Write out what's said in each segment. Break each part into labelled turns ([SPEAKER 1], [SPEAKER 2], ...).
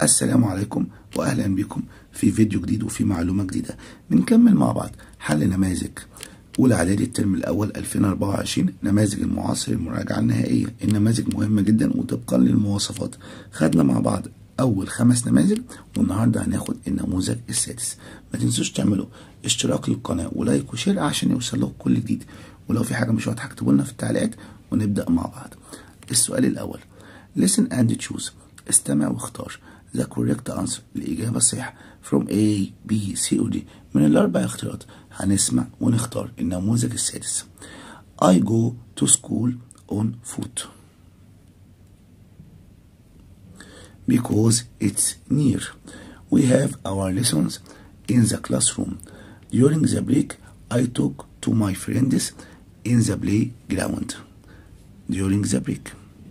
[SPEAKER 1] السلام عليكم واهلا بكم في فيديو جديد وفي معلومه جديده بنكمل مع بعض حل نماذج اولى اعدادي الترم الاول 2024 نماذج المعاصر المراجعه النهائيه النماذج مهمه جدا وطبقا للمواصفات خدنا مع بعض اول خمس نماذج والنهارده هناخد النموذج السادس ما تنسوش تعملوا اشتراك للقناه ولايك وشير عشان يوصل لكم كل جديد ولو في حاجه مش واضحه اكتبوا لنا في التعليقات ونبدا مع بعض السؤال الاول listen and choose استمع واختار the correct answer الإجابة الصحيحة from A B C or D من الأربع اختيارات هنسمع ونختار النموذج السادس I go to school on foot because it's near we have our lessons in the classroom during the break I talk to my friends in the playground during the break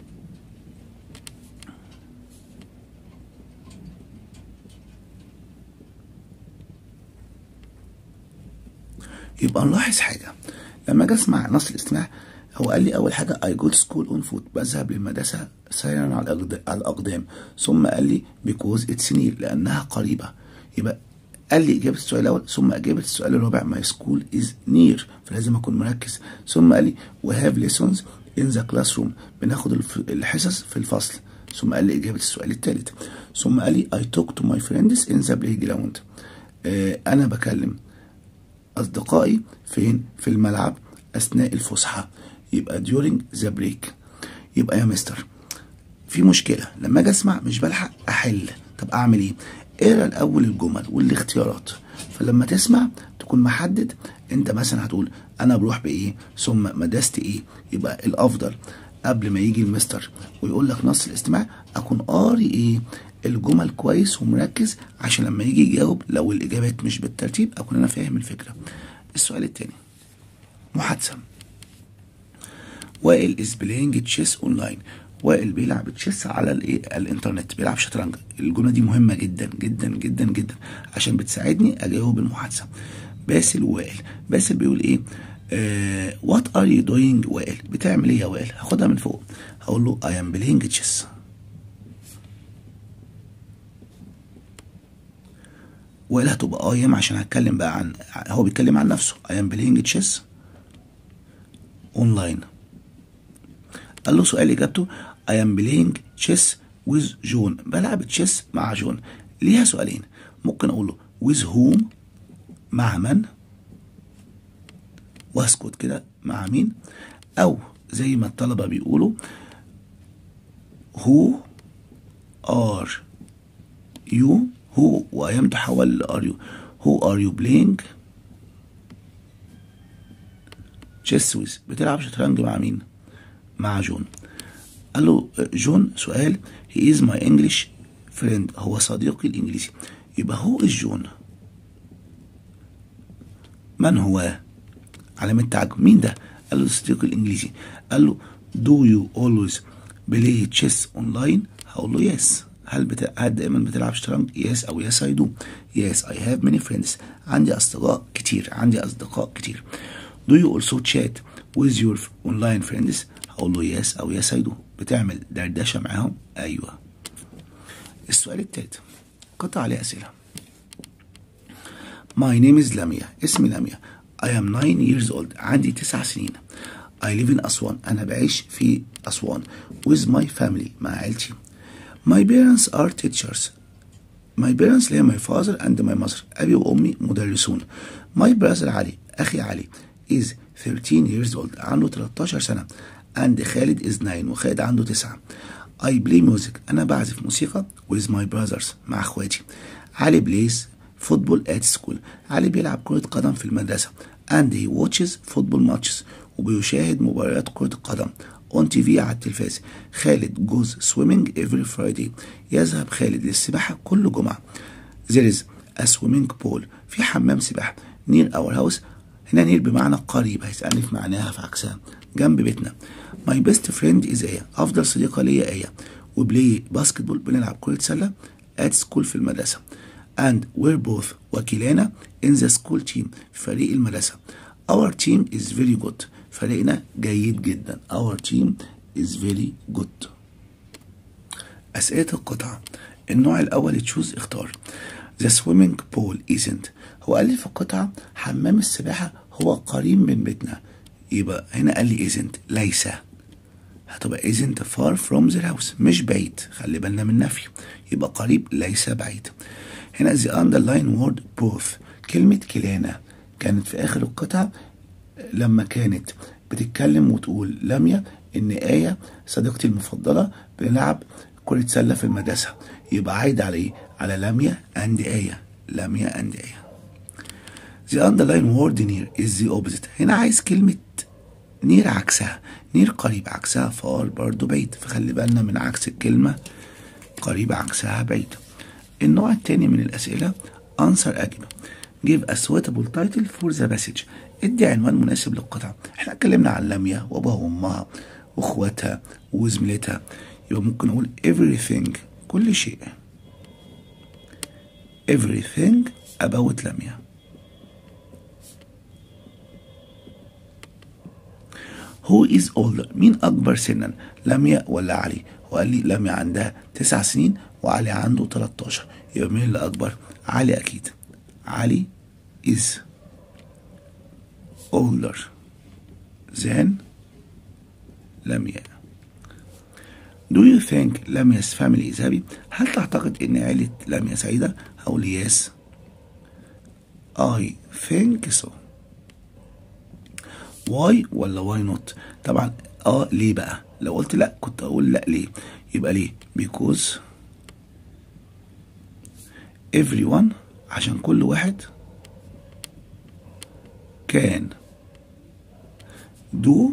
[SPEAKER 1] يبقى نلاحظ حاجة لما اجي اسمع نص الاستماع هو قال لي اول حاجة I go to school on foot بذهب للمدرسة سيرا على على الاقدام ثم قال لي because it's near لانها قريبة يبقى قال لي اجابة السؤال الاول ثم اجابة السؤال الرابع my school is near فلازم اكون مركز ثم قال لي we have lessons in the classroom بناخد الحصص في الفصل ثم قال لي اجابة السؤال الثالث ثم قال لي I talk to my friends in the playground آه انا بكلم أصدقائي فين؟ في الملعب أثناء الفسحة يبقى during the break يبقى يا مستر في مشكلة لما أجي أسمع مش بلحق أحل طب أعمل إيه؟ اقرا الأول الجمل والاختيارات فلما تسمع تكون محدد أنت مثلا هتقول أنا بروح بإيه؟ ثم مدرستي إيه؟ يبقى الأفضل قبل ما يجي المستر ويقول لك نص الاستماع أكون قاري إيه؟ الجمل كويس ومركز عشان لما يجي يجاوب لو الإجابات مش بالترتيب أكون أنا فاهم الفكرة السؤال التاني محادثة وائل is playing chess online وائل بيلعب تشيس على الايه الانترنت بيلعب شطرنج الجمله دي مهمه جدا جدا جدا جدا عشان بتساعدني اجاوب المحادثه باسل وائل باسل بيقول ايه وات ار يو دوينج وائل بتعمل ايه يا وائل هاخدها من فوق هقول له اي ام بلاينج تشيس وائل هتبقى اي ام عشان هتكلم بقى عن هو بيتكلم عن نفسه اي ام بلاينج تشيس اونلاين قال له سؤال اجابته اي ام بلاينج تشيس ويز جون بلعب تشيس مع جون ليها سؤالين ممكن اقول له ويز هوم مع من واسكت كده مع مين او زي ما الطلبه بيقولوا هو ار يو هو وايام تحول لار يو هو ار يو بلاينج تشيس ويز بتلعب شطرنج مع مين مع جون قال له جون سؤال هي از ماي انجلش فريند هو صديقي الانجليزي يبقى هو از جون من هو علامة تعجب مين ده قال له صديقي الانجليزي قال له do you always play chess online هقول له يس هل بت... هل دائما بتلعب شطرنج يس او يس اي دو يس اي هاف many friends عندي اصدقاء كتير عندي اصدقاء كتير do you also chat with your online friends هقول له يس او يس اي دو بتعمل دردشه معاهم ايوه السؤال التالت قطع عليه اسئله My name is لميا اسمي لميا I am 9 years old عندي تسع سنين I live in أسوان أنا بعيش في أسوان with my family مع عيلتي My parents are teachers My parents اللي my father and my mother أبي وأمي مدرسون My brother علي أخي علي is 13 years old عنده 13 سنة and خالد is 9 وخالد عنده 9 I play music أنا بعزف موسيقى with my brothers مع أخواتي علي plays football at school علي بيلعب كرة قدم في المدرسة and he watches football matches وبيشاهد مباريات كرة القدم on TV على التلفاز خالد goes swimming every Friday يذهب خالد للسباحة كل جمعة there is a swimming pool في حمام سباحة near our house هنا نير بمعنى قريب هيسألني في معناها في عكسها جنب بيتنا my best friend is ايه أفضل صديقة ليا ايه وبلاي باسكتبول بنلعب كرة سلة at school في المدرسة and we're both وكلانا in the school team في فريق المدرسة our team is very good فريقنا جيد جدا our team is very good أسئلة القطعة النوع الأول تشوز اختار The swimming pool isn't هو قال لي في القطعة حمام السباحة هو قريب من بيتنا يبقى هنا قال لي isn't ليس هتبقى isn't far from the house مش بعيد خلي بالنا من النفي يبقى قريب ليس بعيد هنا the underline word both كلمة كلانا كانت في آخر القطعة لما كانت بتتكلم وتقول لميا إن آية صديقتي المفضلة بنلعب كرة سلة في المدرسة يبقى عايد على إيه؟ على لميا أند آية لميا أند آية The underline word near is the opposite هنا عايز كلمة نير عكسها نير قريب عكسها فار برضو بعيد فخلي بالنا من عكس الكلمة قريب عكسها بعيد النوع التاني من الأسئلة answer أجيب give a suitable title for the passage ادي عنوان مناسب للقطعة احنا اتكلمنا عن لميا وابوها وامها واخواتها وزميلتها يبقى ممكن اقول everything كل شيء everything about لميا Who is older مين أكبر سنا لميا ولا علي وقال لي لميا عندها تسع سنين وعلي عنده 13 يبقى مين اللي أكبر علي أكيد علي is older than لميا Do you think لميا's family is happy هل تعتقد ان عيلة لميا سعيدة هقول yes I think so why ولا why not طبعا اه ليه بقى لو قلت لا كنت اقول لا ليه يبقى ليه because everyone عشان كل واحد can do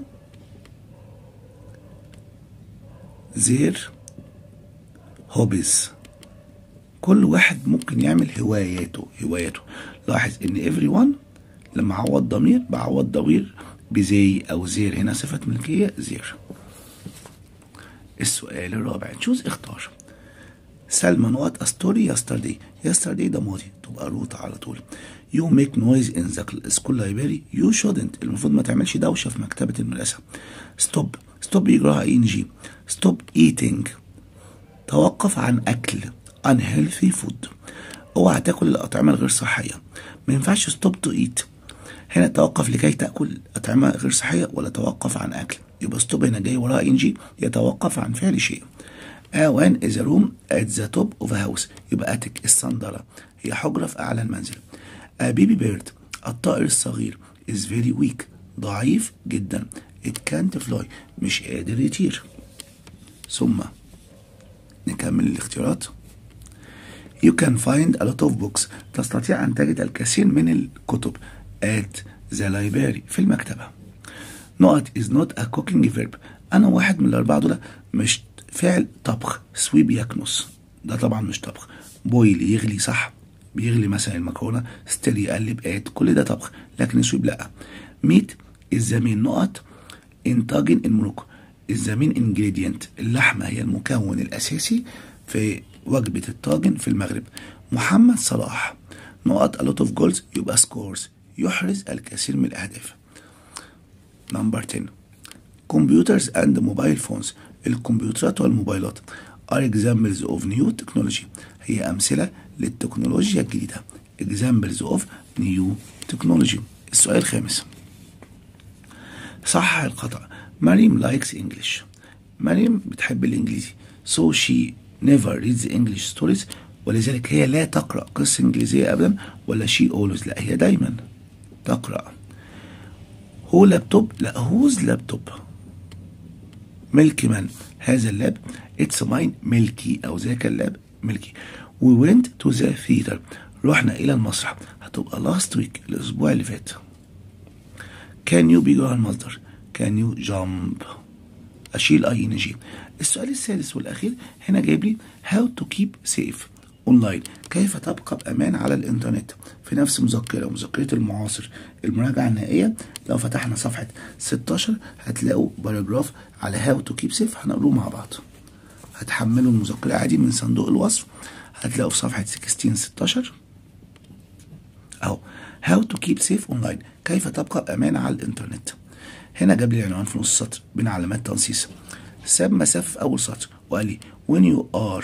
[SPEAKER 1] their hobbies كل واحد ممكن يعمل هواياته هواياته لاحظ ان everyone لما عوض ضمير بعوض ضمير بزي او زير هنا صفة ملكية زير السؤال الرابع تشوز اختار سلمى نقط ستوري yesterday yesterday ده ماضي تبقى روت على طول you make noise in the school library you shouldn't المفروض ما تعملش دوشة في مكتبة المدرسة stop stop بيجراها اي ان جي stop eating توقف عن اكل unhealthy food اوعى تاكل الاطعمة الغير صحية ما ينفعش stop to eat هنا توقف لكي تاكل اطعمة غير صحية ولا توقف عن اكل يبقى stop هنا جاي وراها ان جي يتوقف عن فعل شيء A1 is a room at the top of a house يبقى أتك الصندلة هي حجرة في أعلى المنزل A baby bird الطائر الصغير is very weak ضعيف جدا it can't fly مش قادر يطير ثم نكمل الاختيارات You can find a lot of books تستطيع أن تجد الكثير من الكتب at the library في المكتبة نقط is not a cooking verb أنا واحد من الأربعة دول مش فعل طبخ سويب يكنس ده طبعا مش طبخ بويل يغلي صح بيغلي مثلا المكرونه ستيل يقلب اد كل ده طبخ لكن سويب لا ميت الزمين نقط انتاج الملوك الزمين انجريدينت اللحمه هي المكون الاساسي في وجبه الطاجن في المغرب محمد صلاح نقط a lot of goals يبقى سكورز يحرز الكثير من الاهداف نمبر 10 كمبيوترز اند موبايل فونز الكمبيوترات والموبايلات are examples of new technology هي أمثلة للتكنولوجيا الجديدة examples of new technology السؤال الخامس صحح الخطأ مريم likes English مريم بتحب الإنجليزي so she never reads English stories ولذلك هي لا تقرأ قصة إنجليزية أبدا ولا she always لا هي دايما تقرأ هو لابتوب لا هوز لابتوب ملك من هذا اللاب اتس ماين ملكي او ذاك اللاب ملكي we went to the theater رحنا الى المسرح هتبقى last week الاسبوع اللي فات can you be جوه المصدر can you jump اشيل اي ان جي السؤال السادس والاخير هنا جايب لي how to keep safe اونلاين كيف تبقى بامان على الانترنت في نفس مذكره مذكره المعاصر المراجعه النهائيه لو فتحنا صفحه 16 هتلاقوا باراجراف على هاو تو كيب سيف هنقروه مع بعض هتحملوا المذكره عادي من صندوق الوصف هتلاقوا في صفحه 16 16 اهو هاو تو كيب سيف اونلاين كيف تبقى بامان على الانترنت هنا جاب لي العنوان في نص السطر بين علامات تنصيص ساب مسافه في اول سطر وقال لي when you are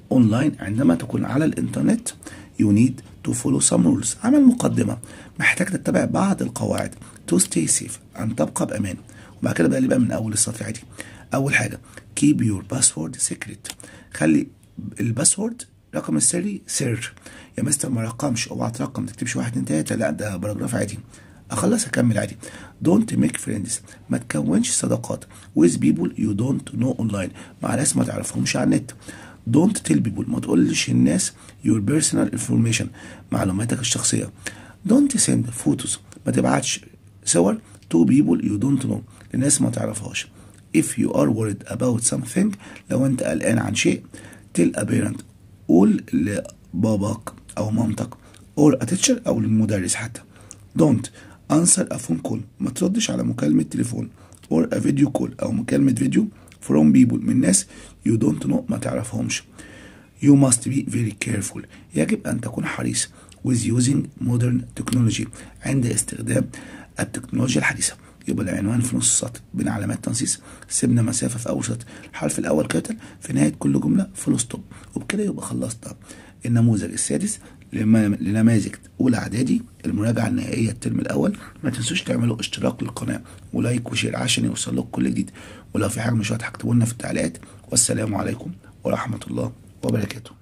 [SPEAKER 1] اونلاين عندما تكون على الانترنت you need to follow some rules عمل مقدمة محتاج تتبع بعض القواعد to stay safe أن تبقى بأمان وبعد كده بقى لي بقى من أول السطر عادي أول حاجة keep your password secret خلي الباسورد رقم السري سر يا مستر ما رقمش اوعى ترقم ما تكتبش واحد اتنين تلاته لا ده باراجراف عادي اخلص اكمل عادي don't make friends ما تكونش صداقات with people you don't know online مع ناس ما تعرفهمش على النت don't tell people ما تقولش الناس your personal information معلوماتك الشخصيه don't send photos ما تبعتش صور to people you don't know لناس ما تعرفهاش if you are worried about something لو انت قلقان عن شيء tell a parent قول لباباك او مامتك or a teacher او للمدرس حتى don't answer a phone call ما تردش على مكالمة تليفون or a video call او مكالمة فيديو from people من ناس you don't know ما تعرفهمش you must be very careful يجب أن تكون حريص with using modern technology عند استخدام التكنولوجيا الحديثة يبقى العنوان في نص السطر بين علامات تنصيص سيبنا مسافة في أول سطر الحرف الأول كابيتال في نهاية كل جملة فول ستوب وبكده يبقى خلصنا النموذج السادس لنماذج أولى إعدادي المراجعة النهائية الترم الأول ما تنسوش تعملوا اشتراك للقناة ولايك وشير عشان يوصل لكم كل جديد ولو في حاجة مش واضحة اكتبوا لنا في التعليقات والسلام عليكم ورحمة الله وبركاته